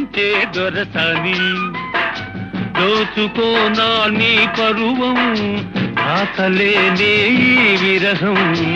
ఊరించే దొరసాని దోచుకోనా నీ పరువం ఆకలేనే ఈ విరహం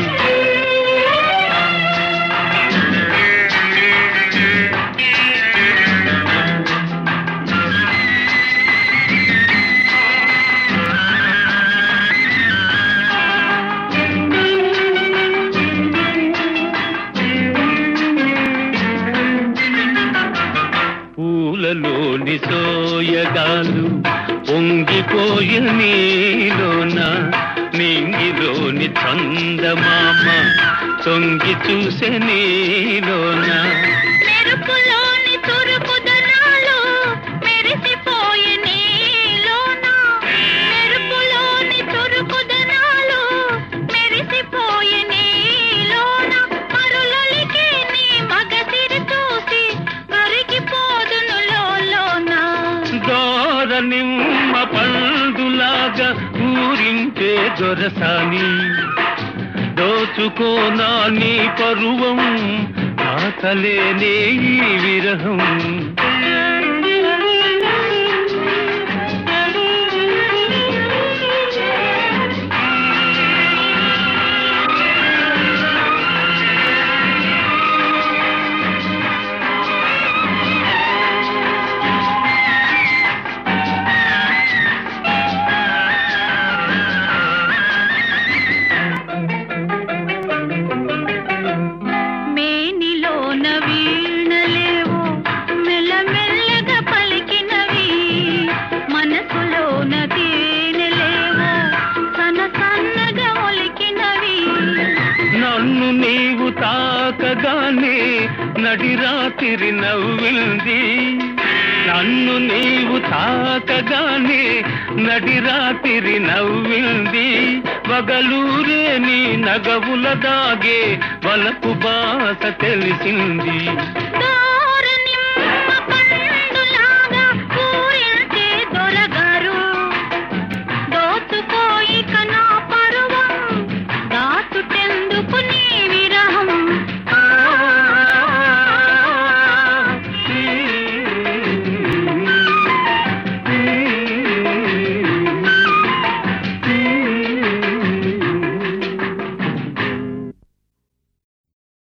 పూలలోని సోయగాలు పొంగిపోయి నీలోన నింగిలోని చందమామ తొంగి చూసే నీలోన మెరుపులోని తురుకుదనాలు మెరిసిపోయే నీలోన మెరుపులోని తురుకుదనాలు మెరిసిపోయే నీలోన మరులొలికే నీ మగసిరి చూసి కరిగిపోదును లోలోన దోర నిమ్మ పండులాగా ఊరించే దొరసాని దోచుకోనా నీ పరువం ఆకలేనే ఈ విరహం మేనిలోన వీణలేవు మెల్లమెల్లగా పలికినవి మనసులోన తేనెలేవు సన్న సన్నగా ఒలికినవి నన్ను నీవు తాకగానే నడిరాతిరి నవ్వింది నన్ను నీవు తాకగానే నడిరాతిరి నవ్వింది వగలూరే నీ నగవుల దాగే వలపు బాస తెలిసింది దా